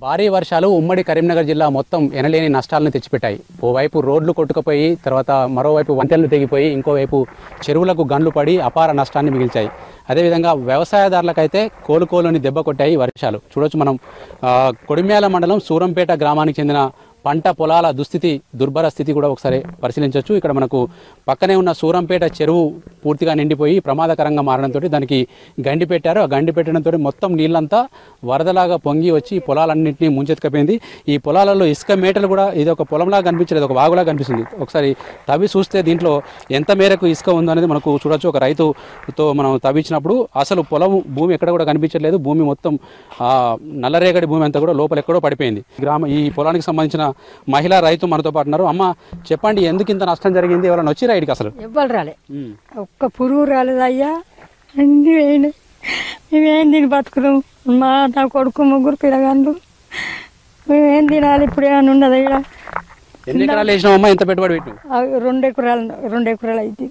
భారీ వర్షాలు ఉమ్మడి కరీంనగర్ జిల్లా మొత్తం ఎనలేని నష్టాలను తెచ్చిపెట్టాయి ఓవైపు రోడ్లు కొట్టుకుపోయి తర్వాత మరోవైపు వంతెనలు తెగిపోయి ఇంకోవైపు చెరువులకు గండ్లు పడి అపార నష్టాన్ని మిగిల్చాయి అదేవిధంగా వ్యవసాయదారులకైతే కోలుకోలుని దెబ్బ కొట్టాయి వర్షాలు చూడొచ్చు మనం ఆ, కొడిమ్యాల మండలం సూరంపేట గ్రామానికి చెందిన పంట పొలాల దుస్థితి దుర్భర స్థితి కూడా ఒకసారి పరిశీలించవచ్చు ఇక్కడ మనకు పక్కనే ఉన్న సూరంపేట చెరువు పూర్తిగా నిండిపోయి ప్రమాదకరంగా మారడంతో దానికి గండి పెట్టారు ఆ గండి పెట్టడంతో మొత్తం నీళ్ళంతా వరదలాగా పొంగి వచ్చి ఈ పొలాలన్నింటినీ ముంచెత్తుకపోయింది ఈ పొలాలలో ఇసుక మేటలు కూడా ఇది ఒక పొలంలా కనిపించలేదు ఒక వాగులా కనిపిస్తుంది ఒకసారి తవ్వి చూస్తే దీంట్లో ఎంత మేరకు ఇసుక ఉందనేది మనకు చూడొచ్చు ఒక రైతుతో మనం తవ్వించినప్పుడు అసలు పొలం భూమి ఎక్కడ కూడా కనిపించట్లేదు భూమి మొత్తం ఆ, నల్లరేగడి భూమి అంతా కూడా లోపల ఎక్కడో పడిపోయింది గ్రామ ఈ పొలానికి సంబంధించిన మహిళా రైతు మనతో పాటు ఉన్నారు అమ్మ చెప్పండి ఎందుకు ఇంత నష్టం జరిగింది ఎవరైనా వచ్చి రైడ్కి అసలు ఎవ్వరు రాలే ఒక్క పురుగు రాలేదు అయ్యా అన్ని వేయండి మేమేం తిని బతుకుదాం మా నా కొడుకు ముగ్గురు పిల్లగాళ్ళు మేమేం తినాలి ఇప్పుడు ఏమైనా ఉండదు ఇక్కడ ఎన్ని ఎకరాలు వేసినావమ్మా ఎంత పెట్టుబడి పెట్టినావు రెండు ఎకరాలు రెండు ఎకరాలు అయితే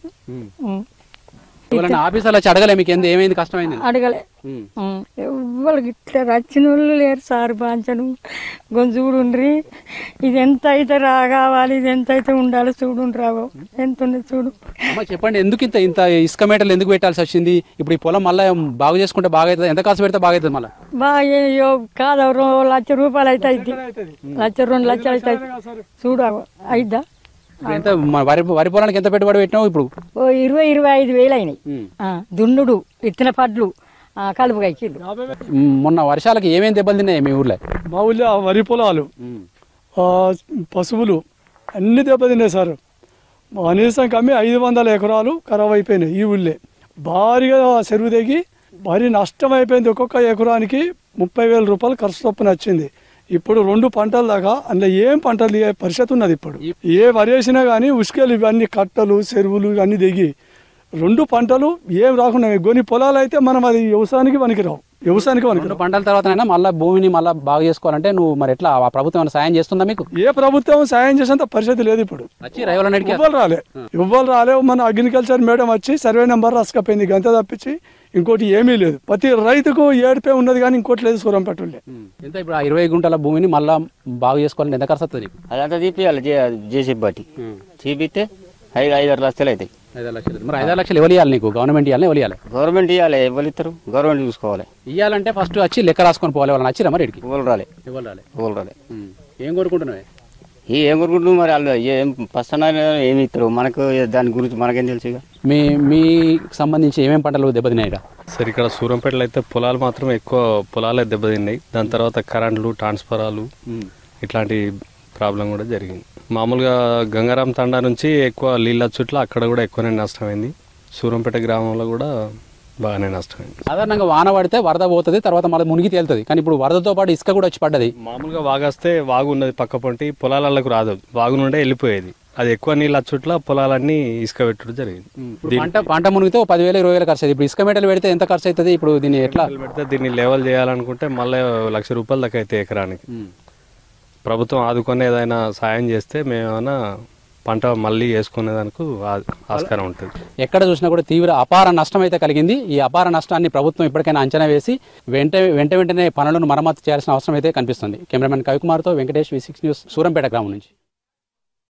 ఎవరైనా ఆఫీసర్లు వచ్చి అడగలే మీకు ఏంది ఏమైంది కష్టమైంది అడగలే ఉమ్. ఉం. ఎవ్వరికి ఇట్లా రచ్చిన వాళ్ళు లేరు సార్ బాంచను గొంజూడుండ్రి ఇది ఎంత అయితే రా కావాలి ఇది ఎంత అయితే ఉండాలి చూడు రావు ఎంత ఉంది చూడు అమ్మ చెప్పండి ఎందుకు ఇంత ఇంత ఇసుక మేటలు ఎందుకు పెట్టాల్సి వచ్చింది ఇప్పుడు ఈ పొలం మళ్ళీ బాగు చేసుకుంటే బాగా అవుతుంది ఎంత ఖర్చు పెడితే బాగా అవుతుంది మళ్ళీ బాగా అయ్యో కాదు రో లక్ష రూపాయలు అయితే అయింది లక్ష రెండు లక్షలు అయితే అవుతుంది. చూడు అగో. అయిద్దా ఇప్పుడు ఎంత మ- వరి వరి పొలానికి ఎంత పెట్టుబడి పెట్టినావు ఇప్పుడు ఓ ఇరవై ఇరవై ఐదు వేలు అయినాయి ఉమ్. ఆ, దున్నుడు విత్తన పడ్లు ఆ, కలుపు కైకిళ్ళు మ్, మొన్న వర్షాలకి ఏమేమి దెబ్బలు తిన్నాయి మీ ఊర్లో మా ఊళ్ళో ఆ వరి పొలాలు ఆ పశువులు అన్ని దెబ్బతిన్నాయి సార్ కనీసం కమ్మి ఐదు వందల ఎకరాలు ఖరాబ్ అయిపోయినాయి ఈ ఊళ్ళే భారీగా చెరువు దిగి భారీ నష్టం అయిపోయింది ఒక్కొక్క ఎకరానికి ముప్పై వేల రూపాయలు ఖర్చు చొప్పున వచ్చింది ఇప్పుడు రెండు పంటల దాకా అందులో ఏం పంటలు తీయ పరిస్థితి ఉన్నది ఇప్పుడు ఏ వరి వేసినా కానీ ఉసుకలు ఇవన్నీ కట్టలు చెరువులు ఇవన్నీ దిగి రెండు పంటలు ఏం రాకుండా కొన్ని పొలాలు అయితే మనం అది వ్యవసాయానికి పనికిరావు వ్యవసాయానికి పనికిరావు రెండు పంటల తర్వాతనైనా మళ్ళీ భూమిని మళ్ళీ బాగు చేసుకోవాలంటే నువ్వు మరి ఎట్లా ఆ ప్రభుత్వం ఏమైనా సాయం చేస్తుందా మీకు ఏ ప్రభుత్వం సాయం చేసేంత పరిస్థితి లేదు ఇప్పుడు వచ్చి రైతులన్నిటికీ ఇవ్వాలి రాలే ఇవ్వాలి రాలే మన అగ్రికల్చర్ మేడం వచ్చి సర్వే నెంబర్ రాసుకపోయింది గంత తప్పించి ఇంకోటి ఏమీ లేదు ప్రతి రైతుకు ఏడుపే ఉన్నది కానీ ఇంకోటి లేదు సూరంపేటలే ఉమ్. ఎంత ఇప్పుడు ఆ ఇరవై గుంటల భూమిని మళ్ళీ బాగు చేసుకోవాలంటే ఎంత ఖర్చు వస్తుంది నీకు అదంతా తీపియాలి జేసీబీ బట్టి తీపిస్తే ఐదు ఐదారు లక్షలు అవుతాయి ఐదు లక్షలు మరి ఐదు లక్షలు ఎవరు ఇవ్వాలి నీకు గవర్నమెంట్ ఇవ్వాలి ఎవరు ఇవ్వాలి గవర్నమెంట్ ఇవ్వాలి ఎవరు ఇస్తారు గవర్నమెంట్ చూసుకోవాలి ఇవ్వాలంటే ఫస్ట్ వచ్చి లెక్క రాసుకొని పోవాలి వాళ్ళని వచ్చిరా మరి ఇక్కడికి ఎవరు రాలే ఎవరు రాలే ఎవరు రాలే ఉమ్. ఏం కోరుకుంటున్నావే ఈ ఏం కొనుక్కుంటు మరి వాళ్ళు ఏం ఫస్ట్ అన్న ఏమి ఇస్తారు మనకు దాని గురించి మనకేం తెలుసు ఇక మీ మీ సంబంధించి ఏమేం పంటలు దెబ్బతిన్నాయి ఇక్కడ సరే ఇక్కడ సూరంపేటలో అయితే పొలాలు మాత్రం ఎక్కువ పొలాలే దెబ్బతిన్నాయి దాని తర్వాత కరెంట్లు ట్రాన్స్ఫరాలు ఇట్లాంటి ప్రాబ్లం కూడా జరిగింది మామూలుగా గంగారాం తండా నుంచి ఎక్కువ నీళ్ళ చుట్ల అక్కడ కూడా ఎక్కువనే నష్టమైంది సూరంపేట గ్రామంలో కూడా బాగానే నష్టమైంది సాధారణంగా వాన పడితే వరద పోతుంది తర్వాత మళ్ళీ మునిగి తేలుతుంది కానీ ఇప్పుడు వరదతో పాటు ఇసుక కూడా వచ్చి పడ్డది మామూలుగా వాగొస్తే వాగు ఉన్నది పక్క పొంటి పొలాలకు రాదు వాగు నుండే వెళ్ళిపోయేది అది ఎక్కువ నీళ్ళ చుట్ల పొలాలన్నీ ఇసుక పెట్టడం జరిగింది ఇప్పుడు పంట పంట మునిగితే ఓ పదివేలు ఇరవై వేలు ఖర్చు అవుతుంది ఇప్పుడు ఇసుక మెటలు పెడితే ఎంత ఖర్చు అవుతుంది ఇప్పుడు దీన్ని ఎట్లా మొదలు పెడితే దీన్ని లెవెల్ చేయాలనుకుంటే మళ్ళీ లక్ష రూపాయల దాకా అయితే ఎకరానికి ప్రభుత్వం ఆదుకొని ఏదైనా సాయం చేస్తే మేమేమైనా పంట మళ్ళీ వేసుకునేదానికి ఆ- ఆస్కారం ఉంటుంది ఎక్కడ చూసినా కూడా తీవ్ర అపార నష్టం అయితే కలిగింది ఈ అపార నష్టాన్ని ప్రభుత్వం ఇప్పటికైనా అంచనా వేసి వెంట వెంట వెంటనే పనులను మరమ్మతు చేయాల్సిన అవసరం అయితే కనిపిస్తుంది కెమెరామెన్ కవికుమార్తో Venkatesh V six news Surampeta గ్రామం నుంచి